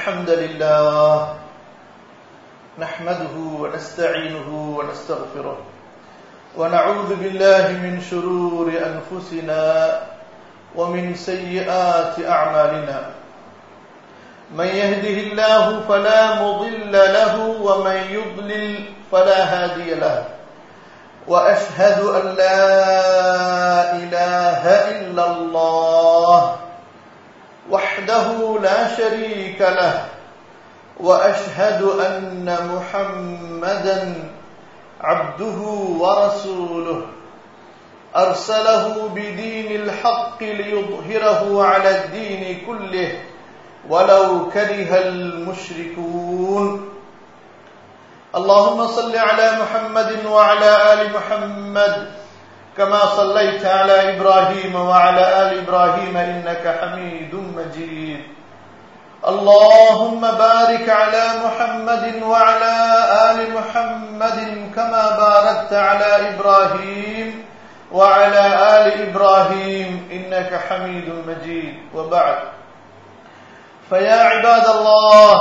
الحمد لله نحمده ونستعينه ونستغفره ونعوذ بالله من شرور أنفسنا ومن سيئات أعمالنا من يهده الله فلا مضل له ومن يضلل فلا هادي له وأشهد أن لا إله إلا الله وحده لا شريك له واشهد ان محمدا عبده ورسوله ارسله بدين الحق ليظهره على الدين كله ولو كره المشركون اللهم صل على محمد وعلى ال محمد كما صليت على ابراهيم وعلى ال ابراهيم انك حميد مجيد اللهم بارك على محمد وعلى ال محمد كما باركت على ابراهيم وعلى ال ابراهيم انك حميد مجيد وبعد فيا عباد الله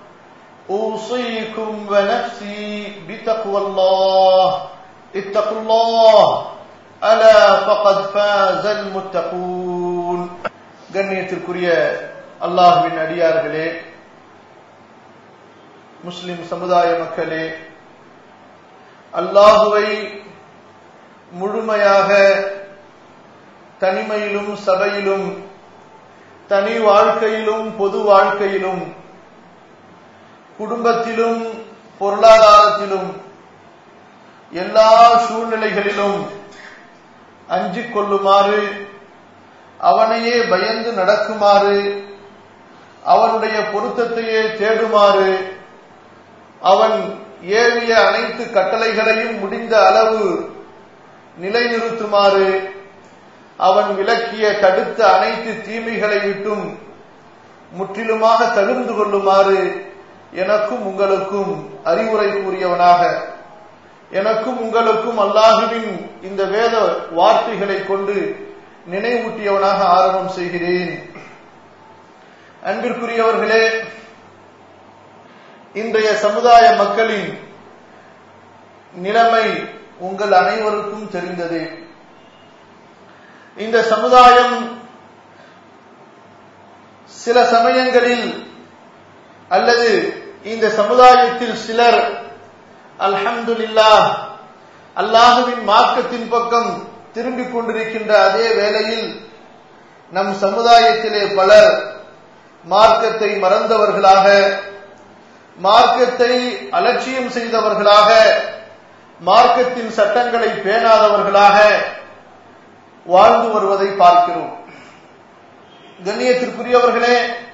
اوصيكم ونفسي بتقوى الله اتقوا الله அலா ஃபகத் ஃபாஸல் முத்தகூன் கண்ணியத்திற்குரிய அல்லாஹ்வின் அடியார்களே முஸ்லிம் சமுதாய மக்களே அல்லாஹுவை முழுமையாக தனிமையிலும் சபையிலும் தனி வாழ்க்கையிலும் பொது வாழ்க்கையிலும் குடும்பத்திலும் பொருளாதாரத்திலும் எல்லா சூழ்நிலைகளிலும் அஞ்சிக் கொள்ளுமாறு அவனையே பயந்து நடக்குமாறு அவனுடைய பொருத்தத்தையே தேடுமாறு அவன் ஏவிய அனைத்து கட்டளைகளையும் முடிந்த அளவு நிலைநிறுத்துமாறு அவன் விளக்கிய தடுத்த அனைத்து தீமைகளை விட்டும் முற்றிலுமாக தகுந்து கொள்ளுமாறு எனக்கும் உங்களுக்கும் அறிவுரை கூறியவனாக எனக்கும் உங்களுக்கும் அல்லாஹுவின் இந்த வேத வார்த்தைகளை கொண்டு நினைவூட்டியவனாக ஆரம்பம் செய்கிறேன் அன்பிற்குரியவர்களே இன்றைய சமுதாய மக்களின் நிலைமை உங்கள் அனைவருக்கும் தெரிந்ததே இந்த சமுதாயம் சில சமயங்களில் அல்லது இந்த சமுதாயத்தில் சிலர் அல்ஹம்துலில்லா அல்லாஹுவின் மார்க்கத்தின் பக்கம் திரும்பிக் கொண்டிருக்கின்ற அதே வேளையில் நம் சமுதாயத்திலே பலர் மார்க்கத்தை மறந்தவர்களாக மார்க்கத்தை அலட்சியம் செய்தவர்களாக மார்க்கத்தின் சட்டங்களை பேணாதவர்களாக வாழ்ந்து வருவதை பார்க்கிறோம் கண்ணியத்திற்குரியவர்களே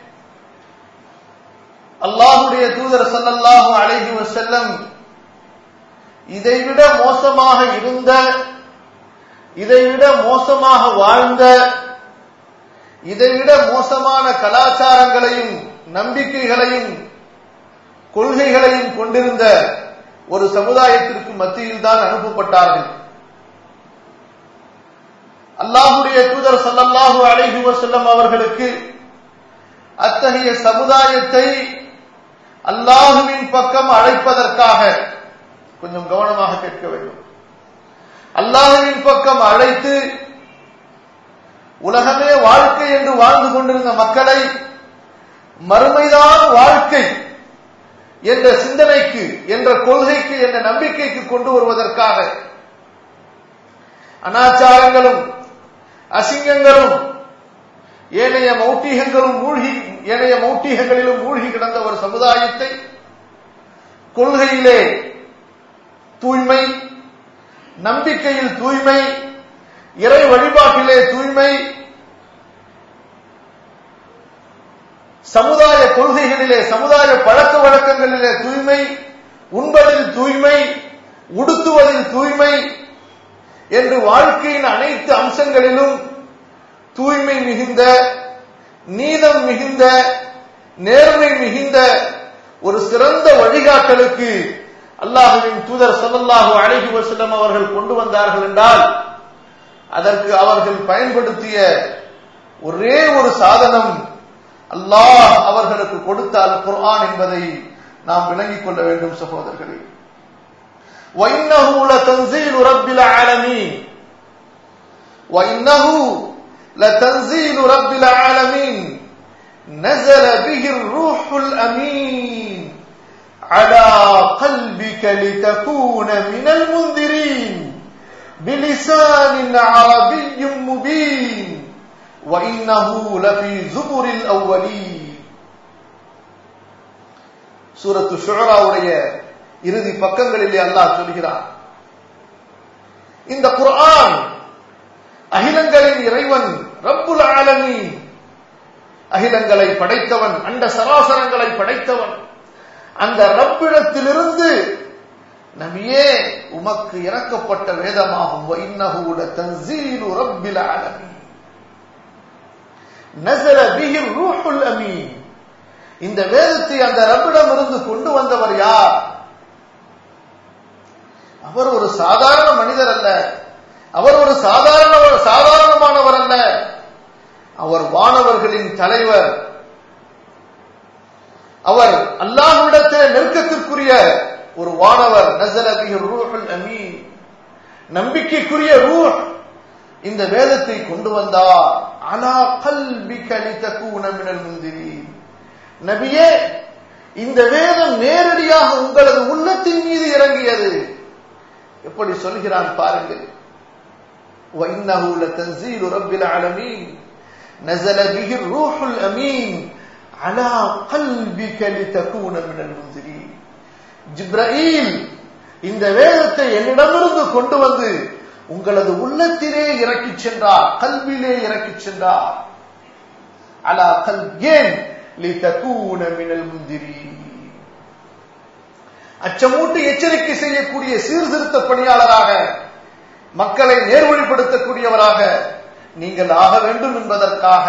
அல்லாஹுடைய தூதர் சல்லல்லாஹு அலைஹி வசல்லம் இதைவிட மோசமாக இருந்த இதைவிட மோசமாக வாழ்ந்த இதைவிட மோசமான கலாச்சாரங்களையும் நம்பிக்கைகளையும் கொள்கைகளையும் கொண்டிருந்த ஒரு சமுதாயத்திற்கு மத்தியில் தான் அனுப்பப்பட்டார்கள் அல்லாஹுடைய தூதர் சல்லல்லாஹு அலைஹி வசல்லம் அவர்களுக்கு அத்தகைய சமுதாயத்தை அல்லாஹுவின் பக்கம் அழைப்பதற்காக கொஞ்சம் கவனமாக கேட்க வேண்டும் அல்லாஹுவின் பக்கம் அழைத்து உலகமே வாழ்க்கை என்று வாழ்ந்து கொண்டிருந்த மக்களை மறுமைதான் வாழ்க்கை என்ற சிந்தனைக்கு என்ற கொள்கைக்கு என்ற நம்பிக்கைக்கு கொண்டு வருவதற்காக அனாச்சாரங்களும் அசிங்கங்களும் ஏனைய மௌட்டிகங்களும் மூழ்கி ஏனைய மௌட்டிகங்களிலும் மூழ்கி கிடந்த ஒரு சமுதாயத்தை கொள்கையிலே தூய்மை நம்பிக்கையில் தூய்மை இறை வழிபாட்டிலே தூய்மை சமுதாய கொள்கைகளிலே சமுதாய பழக்க வழக்கங்களிலே தூய்மை உண்பதில் தூய்மை உடுத்துவதில் தூய்மை என்று வாழ்க்கையின் அனைத்து அம்சங்களிலும் தூய்மை மிகுந்த நீதம் மிகுந்த நேர்மை மிகுந்த ஒரு சிறந்த வழிகாட்டலுக்கு அல்லாஹுவின் தூதர் சல்லல்லாஹு அலைஹி வஸல்லம் அவர்கள் கொண்டு வந்தார்கள் என்றால் அதற்கு அவர்கள் பயன்படுத்திய ஒரே ஒரு சாதனம் அல்லாஹ் அவர்களுக்கு கொடுத்தால் குர்ஆன் என்பதை நாம் விளங்கிக் கொள்ள வேண்டும் சகோதரர்களே وَإِنَّهُ لَتَنزِيلُ رَبِّ الْعَالَمِينَ وَإِنَّهُ لَتَنزِيلُ رَبِّ الْعَالَمِينَ نزل به الروح الأمين على قلبك لتكون من المنذرين بلسان عربي مبين وإنه لفي زبر الأولين சூரத்து ஷுராவுடைய இறுதி பக்கங்களிலே அல்லாஹ் சொல்கிறான் இந்த குர்ஆன் அகிலங்களின் இறைவன் ரப்புல் ஆலமீன் அகிலங்களை படைத்தவன் அண்ட சராசரங்களை படைத்தவன் அந்த ரப்பிடத்திலிருந்து நபியே உமக்கு இறக்கப்பட்ட வேதமாகும் வைன்னஹூல தன்சீலு ரப்பில் ஆலமீன் நஸல பிஹி ரூஹுல் அமீன் இந்த வேதத்தை அந்த ரப்பிடமிருந்து கொண்டு வந்தவர் யார் அவர் ஒரு சாதாரண மனிதர் அல்ல அவர் ஒரு சாதாரண சாதாரணமானவர் அல்ல அவர் வானவர்களின் தலைவர் அவர் அல்லாஹ்விடத்தில் நெருக்கத்திற்குரிய ஒரு வானவர் நசலபிஹ் ரூஹுல் அமீன் நம்பிக்கைக்குரிய ரூஹ் இந்த வேதத்தை கொண்டு வந்தார் அலா கல்பிக லிதகூன மினல் முந்திரீன் நபியே இந்த வேதம் நேரடியாக உங்களது உள்ளத்தின் மீது இறங்கியது எப்படி சொல்கிறான் பாருங்கள் وَإِنَّهُ لَتَنزِيلُ رَبِّ الْعَالَمِينَ نزل به الروح الأمين على قلبك لتكون من المنذرين ஜிப்ரீல் இந்த வேதத்தை என்னிடமிருந்து கொண்டு வந்து உங்களது உள்ளத்திலே இறக்கி சென்றார் கல்வியிலே இறக்கி சென்றார் அலா கல் ஏன் லிதகூன மினல் முந்திரீன் அச்சமூட்டி எச்சரிக்கை செய்யக்கூடிய சீர்திருத்த பணியாளராக மக்களை நேர்வழிப்படுத்தக்கூடியவராக நீங்கள் ஆக வேண்டும் என்பதற்காக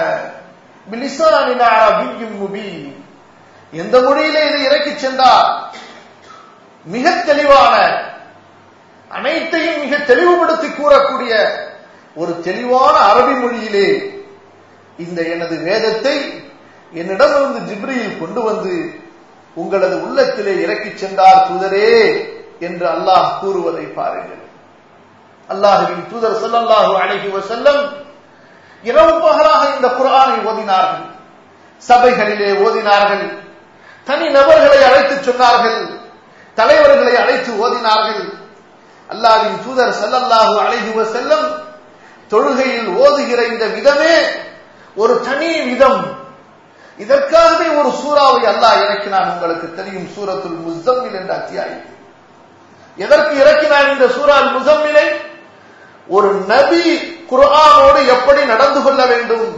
எந்த மொழியிலே இதை இறக்கி சென்றார் மிக தெளிவான அனைத்தையும் மிக தெளிவுபடுத்தி கூறக்கூடிய ஒரு தெளிவான அரபி மொழியிலே இந்த எனது வேதத்தை என்னிடமிருந்து ஜிப்ரியில் கொண்டு வந்து உங்களது உள்ளத்திலே இறக்கி சென்றார் தூதரே என்று அல்லாஹ் கூறுவதை பாருங்கள் அல்லாஹுவின் தூதர் சொல்லல்லாஹு அழகி செல்லம் இரவு பகலாக இந்த குரானை ஓதினார்கள் சபைகளிலே ஓதினார்கள் தனி நபர்களை அழைத்து சொன்னார்கள் தலைவர்களை அழைத்து ஓதினார்கள் அல்லாவின் தூதர் செல்லல்லாஹு அழகி செல்லம் தொழுகையில் ஓதுகிற இந்த விதமே ஒரு தனி விதம் இதற்காகவே ஒரு சூறாவை அல்லாஹ் இறக்கினான் உங்களுக்கு தெரியும் சூரத்துல் முசம்மில் என்ற அத்தியாயம் எதற்கு இறக்கினான் இந்த சூறால் முசம்மிலை ஒரு நபி குர்ஆனோடு எப்படி நடந்து கொள்ள வேண்டும்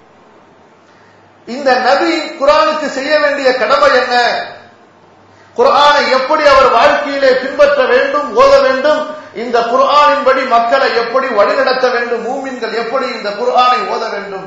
இந்த நபி குரானுக்கு செய்ய வேண்டிய கடமை என்ன குர்ஆனை எப்படி அவர் வாழ்க்கையிலே பின்பற்ற வேண்டும் ஓத வேண்டும் இந்த குர்ஆனின்படி மக்களை எப்படி வழிநடத்த வேண்டும் மூமின்கள் எப்படி இந்த குர்ஆனை ஓத வேண்டும்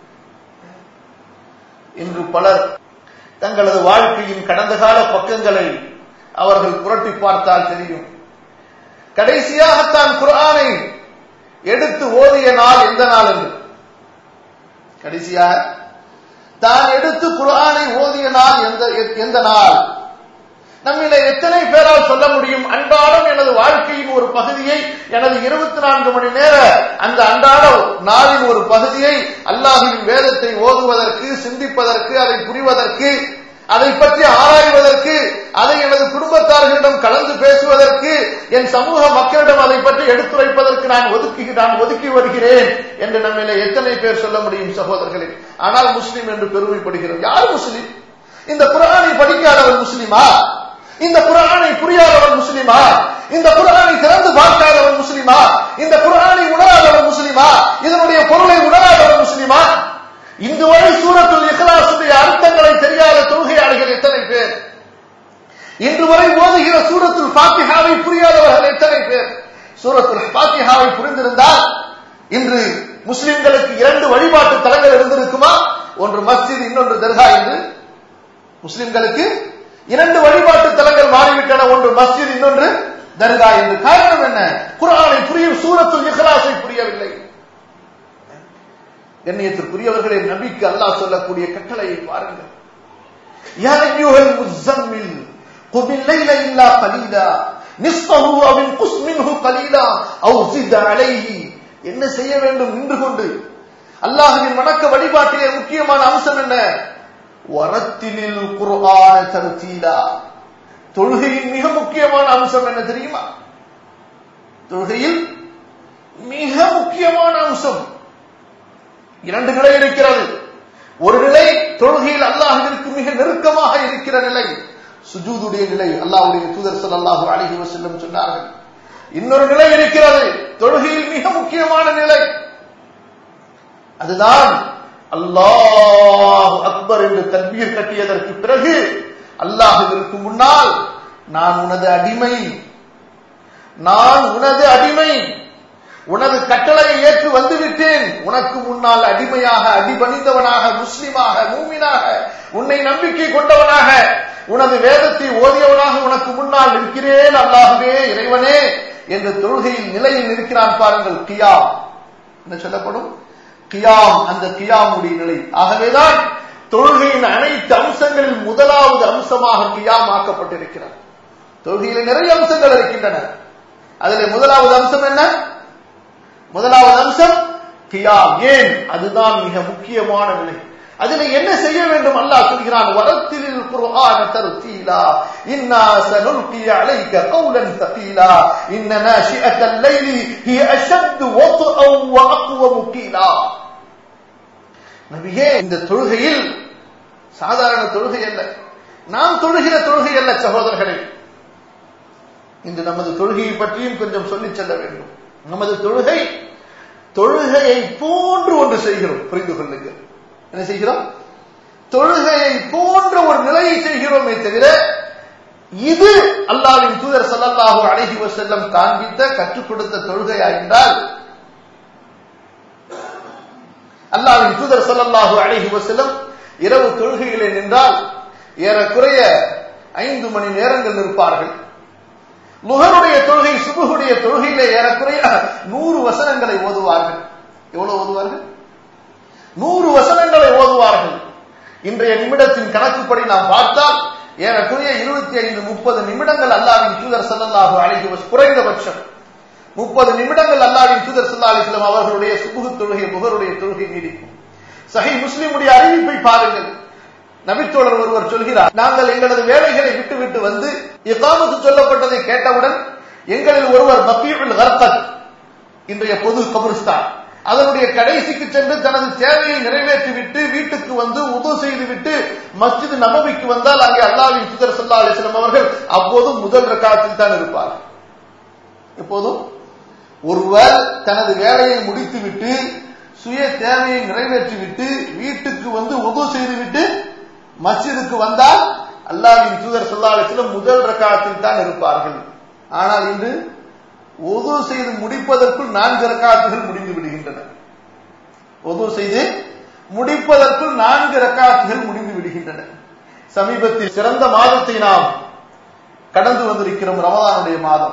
இன்று பலர் தங்களது வாழ்க்கையின் கடந்த கால பக்கங்களை அவர்கள் புரட்டி பார்த்தால் தெரியும் கடைசியாக தான் குர்ஆனை எடுத்து ஓதிய நாள் எந்த நாள் என்று கடைசியாக தான் எடுத்து குர்ஆனை ஓதிய நாள் எந்த எந்த நாள் நம்மில எத்தனை பேரால் சொல்ல முடியும் அன்றாடம் எனது வாழ்க்கையின் ஒரு பகுதியை எனது இருபத்தி நான்கு மணி நேர அந்த அன்றாட நாளின் ஒரு பகுதியை அல்லாஹின் வேதத்தை ஓதுவதற்கு சிந்திப்பதற்கு அதை புரிவதற்கு அதை பற்றி ஆராய்வதற்கு அதை எனது குடும்பத்தார்களிடம் கலந்து பேசுவதற்கு என் சமூக மக்களிடம் அதை பற்றி எடுத்துரைப்பதற்கு நான் ஒதுக்கி நான் ஒதுக்கி வருகிறேன் என்று நம்மில எத்தனை பேர் சொல்ல முடியும் சகோதரர்களே ஆனால் முஸ்லீம் என்று பெருமைப்படுகிறோம் யார் முஸ்லீம் இந்த குரானை படிக்காதவன் முஸ்லிமா இந்த குரானை புரியாதவன் முஸ்லிமா இந்த குரானை திறந்து பார்க்காதவன் முஸ்லிமா இந்த குரானை உணராதவன் முஸ்லிமா இதனுடைய பொருளை உணராதவன் முஸ்லிமா இன்று வரை சூரத்துல் இஹ்லாசுடைய அர்த்தங்களை தெரியாத தொழுகையாளிகள் எத்தனை பேர் இன்று வரை ஓதுகிற சூரத்துல் பாத்திஹாவை புரியாதவர்கள் எத்தனை பேர் சூரத்துல் பாத்திஹாவை புரிந்திருந்தால் இன்று முஸ்லிம்களுக்கு இரண்டு வழிபாட்டு தலங்கள் இருந்திருக்குமா ஒன்று மஸ்ஜித் இன்னொன்று தர்கா என்று முஸ்லிம்களுக்கு இரண்டு வழிபாட்டு தலங்கள் மாறிவிட்டன ஒன்று மஸ்ஜித் இன்னொன்று தர்கா என்று காரணம் என்ன குரானை புரியும் சூரத்துல் இஹ்லாஸை புரியவில்லை கண்ணியத்திற்குரியவர்களே நபிக்கு அல்லாஹ் சொல்லக்கூடிய கட்டளையை பாருங்கள் யா அய்யுஹல் முஸம்மில் قم الليل إلا قليلا نصفه أو انقص منه قليلا أو زد عليه என்ன செய்ய வேண்டும் நின்று கொண்டு அல்லாஹ்வின் வணக்க வழிபாட்டிலே முக்கியமான அம்சம் என்ன வரத்திலில் குர்ஆன தர்தீலா தொழுகையின் மிக முக்கியமான அம்சம் என்ன தெரியுமா தொழுகையில் மிக முக்கியமான அம்சம் இரண்டு நிலை இருக்கிறது ஒரு நிலை தொழுகையில் அல்லாஹிற்கு மிக நெருக்கமாக இருக்கிற நிலை சுஜூதுடைய நிலை அல்லாஹ்வுடைய தூதர் ஸல்லல்லாஹு அலைஹி வஸல்லம் சொன்னார்கள் இன்னொரு நிலை இருக்கிறது தொழுகையில் மிக முக்கியமான நிலை அதுதான் அல்லாஹ் அக்பர் என்று தக்பீர் கட்டியதற்கு பிறகு அல்லாஹுவிற்கு முன்னால் நான் உனது அடிமை நான் உனது அடிமை உனது கட்டளையை ஏற்று வந்துவிட்டேன் உனக்கு முன்னால் அடிமையாக அடிபணிந்தவனாக முஸ்லிமாக மூமினாக உன்னை நம்பிக்கை கொண்டவனாக உனது வேதத்தை ஓதியவனாக உனக்கு முன்னால் இருக்கிறேன் அல்லாஹுவே இறைவனே என்ற தொழுகையில் நிலையில் இருக்கிறான் பாருங்கள் கியாம் என்ன சொல்லப்படும் கியாம் அந்த கியாமுடைய நிலை ஆகவேதான் தொழுகையின் அனைத்து அம்சங்களில் முதலாவது அம்சமாக கியாம் ஆக்கப்பட்டிருக்கிறது தொழுகையில நிறைய அம்சங்கள் இருக்கின்றன அதிலே முதலாவது அம்சம் என்ன முதலாவது அம்சம் கியாம் ஏன் அதுதான் மிக முக்கியமான நிலை அதில் என்ன செய்ய வேண்டும் அல்லாஹ் சொல்கிறான் வரத்தில் குர்ஆன தர்தீலா இன்னா சனுல்கி அலைக கௌலன் ثقيلا ان ناشئه الليل هي اشد وطئا واقوى قيلا நபியே இந்த தொழுகையில் சாதாரண தொழுகை அல்ல நாம் தொழுகிற தொழுகை அல்ல சகோதரர்களே இன்று நமது தொழுகையை பற்றியும் கொஞ்சம் சொல்லிச் செல்ல வேண்டும் நமது தொழுகை தொழுகையை போன்று ஒன்று செய்கிறோம் புரிந்து கொள்ளுங்கள் என்ன செய்கிறோம் தொழுகையை போன்ற ஒரு நிலையை செய்கிறோமே தவிர இது அல்லாவின் தூதர் சல்லல்லாஹு அழகி செல்லம் காண்பித்த கற்றுக் கொடுத்த தொழுகையா என்றால் அல்லாவின் தூதர் சல்லல்லாஹு அழகி செல்லம் இரவு தொழுகைகளை நின்றால் ஏறக்குறைய ஐந்து மணி நேரங்கள் நிற்பார்கள் முகனுடைய தொழுகை சுபுகுடைய தொழுகையிலே ஏறக்குறைய நூறு வசனங்களை ஓதுவார்கள் எவ்வளவு ஓதுவார்கள் நூறு வசனங்களை ஓதுவார்கள் இன்றைய நிமிடத்தின் கணக்குப்படி நாம் பார்த்தால் ஏறக்குறைய இருபத்தி ஐந்து முப்பது நிமிடங்கள் அல்லாவின் தூதர் சல்லாஹு அழகி குறைந்தபட்சம் முப்பது நிமிடங்கள் அல்லாவின் தூதர் சல்லா அலிஸ்லாம் அவர்களுடைய சுபுகு தொழுகை முகருடைய தொழுகை நீடிக்கும் சஹி முஸ்லிமுடைய அறிவிப்பை பாருங்கள் நபித்தோழர் ஒருவர் சொல்கிறார் நாங்கள் எங்களது வேலைகளை விட்டுவிட்டு வந்து இக்காமத்து சொல்லப்பட்டதை கேட்டவுடன் எங்களில் ஒருவர் பக்கீபில் ஹர்கத் இன்றைய பொது கபரிஸ்தான் அதனுடைய கடைசிக்கு சென்று தனது தேவையை நிறைவேற்றிவிட்டு வீட்டுக்கு வந்து உதவு செய்துவிட்டு மஸ்ஜித் நபவிக்கு வந்தால் அங்கே அல்லாவின் சுதர் சல்லா அலிஸ்லாம் அவர்கள் அப்போதும் முதல் ரக்காத்தில் தான் இருப்பார் எப்போதும் ஒருவர் தனது வேலையை முடித்துவிட்டு சுய தேவையை நிறைவேற்றிவிட்டு வீட்டுக்கு வந்து உதவு செய்துவிட்டு மஸ்ஜிதுக்கு வந்தால் அல்லாவின் தூதர் சொல்லா அலிஸ்லம் முதல் ரக்காத்தில் தான் இருப்பார்கள் ஆனால் இன்று ஒது செய்து முடிப்பதற்குள் நான்கு ரக்காத்துகள் முடிந்து விடுகின்றன ஒது செய்து முடிப்பதற்குள் நான்கு ரக்காத்துகள் முடிந்து விடுகின்றன சமீபத்தில் சிறந்த மாதத்தை நாம் கடந்து வந்திருக்கிறோம் ரமதானுடைய மாதம்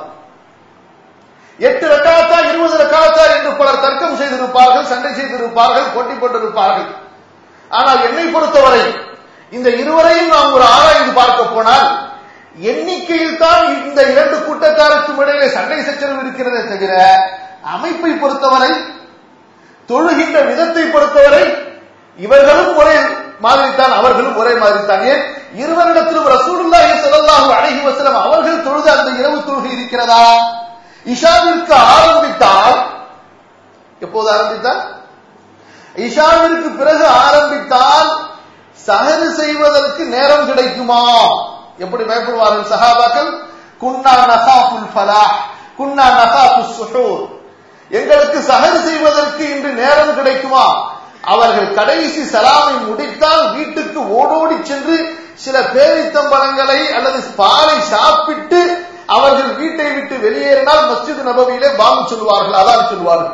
எட்டு ரக்காத்தா இருபது ரக்காத்தா என்று பலர் தர்க்கம் செய்திருப்பார்கள் சண்டை செய்திருப்பார்கள் போட்டி போட்டிருப்பார்கள் ஆனால் என்னை பொறுத்தவரை இந்த இருவரையும் நாம் ஒரு ஆராய்ந்து பார்க்க போனால் எண்ணிக்கையில் தான் இந்த இரண்டு கூட்டத்தாருக்கும் இடையிலே சண்டை சச்சரவு இருக்கிறதே தவிர அமைப்பை பொறுத்தவரை தொழுகின்ற விதத்தை பொறுத்தவரை இவர்களும் ஒரே மாதிரித்தான் அவர்களும் ஒரே மாதிரித்தான் ஏன் இருவரிடத்திலும் ரசூலுல்லாஹி ஸல்லல்லாஹு அலைஹி வஸல்லம் அவர்கள் தொழுத அந்த இரவு தொழுகை இருக்கிறதா இஷாவிற்கு ஆரம்பித்தால் எப்போது ஆரம்பித்தால் இஷாவிற்கு பிறகு ஆரம்பித்தால் சஹரு செய்வதற்கு நேரம் கிடைக்குமா எப்படி பயப்படுவார்கள் சஹாபாக்கள் குன்னா நசாஃபுல் ஃபலாஹ் குன்னா நசாஃபு சுஹூர் எங்களுக்கு சஹர் செய்வதற்கு இன்று நேரம் கிடைக்குமா அவர்கள் கடைசி சலாமை முடித்தால் வீட்டுக்கு ஓடோடி சென்று சில பேரித்தம்பழங்களை அல்லது பாலை சாப்பிட்டு அவர்கள் வீட்டை விட்டு வெளியேறினால் மஸ்ஜித் நபவியிலே பாம்பு சொல்வார்கள் அதான் சொல்வார்கள்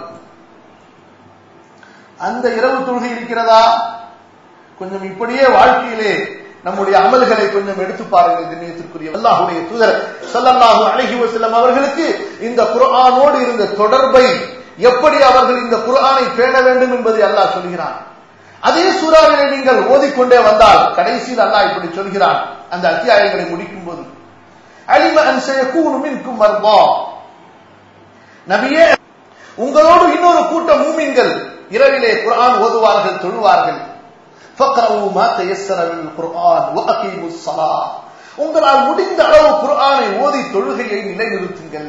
அந்த இரவு தொழுகை இருக்கிறதா கொஞ்சம் இப்படியே வாழ்க்கையிலே நம்முடைய அமல்களை கொஞ்சம் எடுத்து பாருங்கள் திண்ணியத்திற்குரிய அல்லாஹுடைய தூதர் சல்லல்லாஹு அலைஹி வஸல்லம் அவர்களுக்கு இந்த குர்ஆனோடு இருந்த தொடர்பை எப்படி அவர்கள் இந்த குர்ஆனை பேண வேண்டும் என்பதை அல்லாஹ் சொல்கிறான் அதே சூறாவினை நீங்கள் ஓதிக்கொண்டே வந்தால் கடைசியில் அல்லாஹ் இப்படி சொல்கிறான் அந்த அத்தியாயங்களை முடிக்கும் போது அலிம அன் சயகூனு மின்கும் மர்பா நபியே உங்களோடு இன்னொரு கூட்டம் மூமின்கள் இரவிலே குர்ஆன் ஓதுவார்கள் தொழுவார்கள் فقرؤوا ما تيسر من القرآن وأقيموا الصلاة உங்களால் முடிந்த அளவு குர்ஆனை ஓதி தொழுகையை நிலைநிறுத்துங்கள்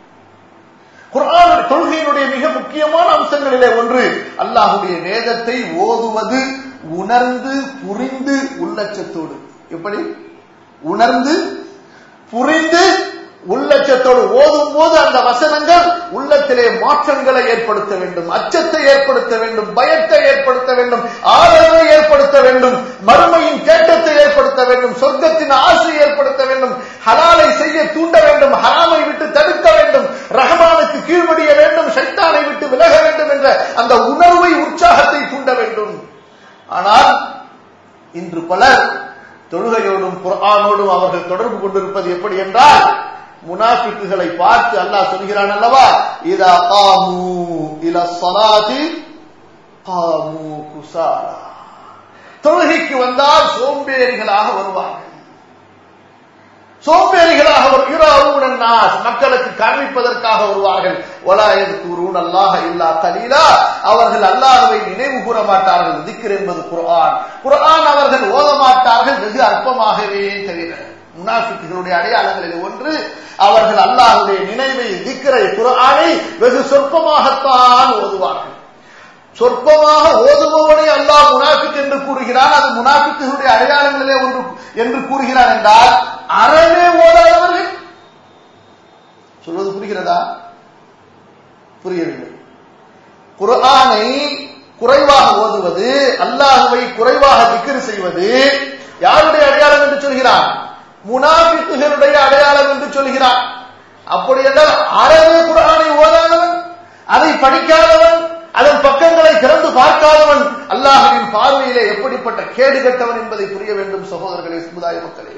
குர்ஆன் தொழுகையினுடைய மிக முக்கியமான அம்சங்களிலே ஒன்று அல்லாஹுடைய வேதத்தை ஓதுவது உணர்ந்து புரிந்து உள்ளச்சத்தோடு எப்படி உணர்ந்து புரிந்து உள்ளச்சத்தோடு ஓதும் போது அந்த வசனங்கள் உள்ளத்திலே மாற்றங்களை ஏற்படுத்த வேண்டும் அச்சத்தை ஏற்படுத்த வேண்டும் பயத்தை ஏற்படுத்த வேண்டும் ஆதரவை ஏற்படுத்த வேண்டும் மறுமையின் கேட்டத்தை ஏற்படுத்த வேண்டும் சொர்க்கத்தின் ஆசை ஏற்படுத்த வேண்டும் ஹலாலை செய்ய தூண்ட வேண்டும் ஹராமை விட்டு தடுக்க வேண்டும் ரஹமானுக்கு கீழ்ப்படிய வேண்டும் சைத்தானை விட்டு விலக வேண்டும் என்ற அந்த உணர்வை உற்சாகத்தை தூண்ட வேண்டும் ஆனால் இன்று பலர் தொழுகையோடும் குர்ஆனோடும் அவர்கள் தொடர்பு கொண்டிருப்பது எப்படி என்றால் முனாஃபிக்குகளை பார்த்து அல்லாஹ் சொல்கிறான் அல்லவா இதா காமு இல ஸலாதி காமு குசாலா தொழுகைக்கு வந்தால் சோம்பேறிகளாக வருவார்கள் சோம்பேறிகளாக வருகிறாவுடன் மக்களுக்கு காண்பிப்பதற்காக வருவார்கள் ஒலாயது கூறுன் அல்லாஹ இல்லா கலீலா அவர்கள் அல்லாஹுவை நினைவு கூற மாட்டார்கள் திக்ர் என்பது குர்ஆன் குர்ஆன் அவர்கள் ஓத மாட்டார்கள் வெகு அற்பமாகவே தவிர முனாஃபிக்குகளுடைய அடையாளங்களில் ஒன்று அவர்கள் அல்லாஹுடைய நினைவை திக்கரை குரானை வெகு சொற்பமாகத்தான் ஓதுவார்கள் சொற்பமாக ஓதுபவனை அல்லாஹ் முனாஃபிக் என்று கூறுகிறான் அது முனாஃபிக்குகளுடைய அடையாளங்களிலே ஒன்று என்று கூறுகிறான் என்றால் அறவே ஓதாதவர்கள் சொல்வது புரிகிறதா புரியவில்லை குர்ஆனை குறைவாக ஓதுவது அல்லாஹுவை குறைவாக திக்கர் செய்வது யாருடைய அடையாளம் என்று சொல்கிறான் முனாபித்துகளுடைய அடையாளம் என்று சொல்கிறான் அப்படி என்றால் அறவே குரானை ஓதாதவன் அதை படிக்காதவன் அதன் பக்கங்களை திறந்து பார்க்காதவன் அல்லாஹுவின் பார்வையிலே எப்படிப்பட்ட கேடு கட்டவன் என்பதை புரிய வேண்டும் சகோதரர்களே சமுதாய மக்களே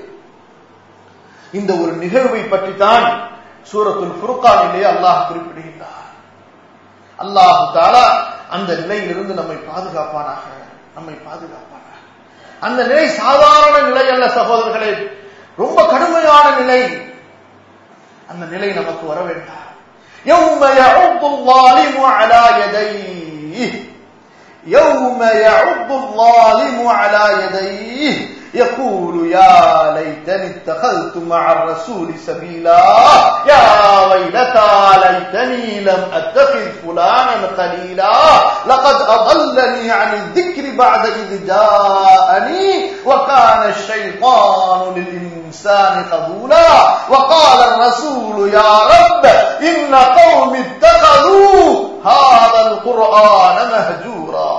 இந்த ஒரு நிகழ்வை பற்றி தான் சூரத்துல் புருக்கானிலே அல்லாஹ் குறிப்பிடுகின்றார் அல்லாஹு தாலா அந்த நிலையிலிருந்து நம்மை பாதுகாப்பானாக நம்மை பாதுகாப்பானாக அந்த நிலை சாதாரண நிலை அல்ல சகோதரர்களே ரொம்ப கடுமையான நிலை அந்த நிலை நமக்கு வர வேண்டாம் يوم يعض الظالم على يديه يوم يعض الظالم على يديه يقول يا ليتني اتخذت مع الرسول سبيلا يا ويلتى ليتني لم اتخذ فلانا خليلا لقد اضلني عن الذكر بعد اذ جاءني وكان الشيطان للانسان خذولا وقال الرسول يا رب ان قوم اتخذوا هذا القران مهجورا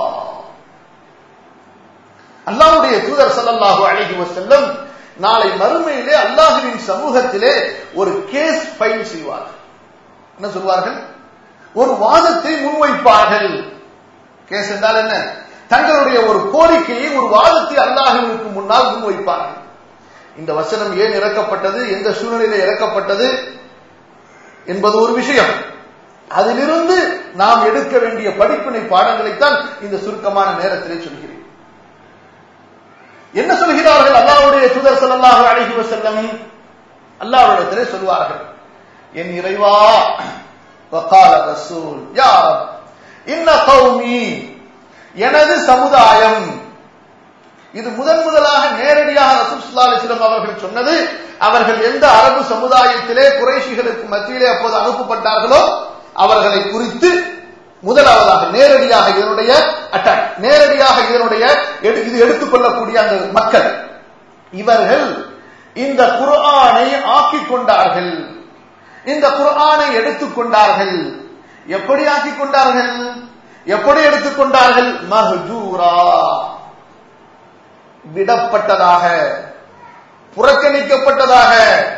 அல்லாஹ்வுடைய தூதர் ஸல்லல்லாஹு அலைஹி வஸல்லம் நாளை மறுமையிலே அல்லாஹ்வின் சமூகத்திலே ஒரு கேஸ் ஃபைல் செய்வார்கள் என்ன சொல்வார்கள் ஒரு வாதத்தை முன்வைப்பார்கள் கேஸ் என்றால் என்ன தங்களுடைய ஒரு கோரிக்கையை ஒரு வாதத்தை அல்லாஹ்விற்கு முன்னால் முன்வைப்பார்கள் இந்த வசனம் ஏன் இறக்கப்பட்டது எந்த சூழ்நிலையில இறக்கப்பட்டது என்பது ஒரு விஷயம் அதிலிருந்து நாம் எடுக்க வேண்டிய படிப்பினை பாடங்களைத்தான் இந்த சுருக்கமான நேரத்திலே சொல்கிறேன் என்ன சொல்கிறார்கள் அல்லாவுடைய தூதர் ஸல்லல்லாஹு அலைஹி வஸல்லம் அல்லாஹ்விடத்திலே சொல்வார்கள் என் இறைவா வகால ரசூல் யா ரப் இன்ன கௌமி எனது சமுதாயம் இது முதன் முதலாக நேரடியாக ரசூல் ஸல்லல்லாஹு அலைஹி வஸல்லம் அவர்கள் சொன்னது அவர்கள் எந்த அரபு சமுதாயத்திலே குறைஷிகளுக்கு மத்தியிலே அப்போது அனுப்பப்பட்டார்களோ அவர்களை குறித்து முதலாவதாக நேரடியாக இதனுடைய அட்டாக் நேரடியாக இதனுடைய இது எடுத்துக்கொள்ளக்கூடிய அந்த மக்கள் இவர்கள் இந்த குர்ஆனை ஆக்கிக் கொண்டார்கள் இந்த குர்ஆனை எடுத்துக்கொண்டார்கள் எப்படி ஆக்கிக் கொண்டார்கள் எப்படி எடுத்துக்கொண்டார்கள் மஹஜூரா விடப்பட்டதாக புறக்கணிக்கப்பட்டதாக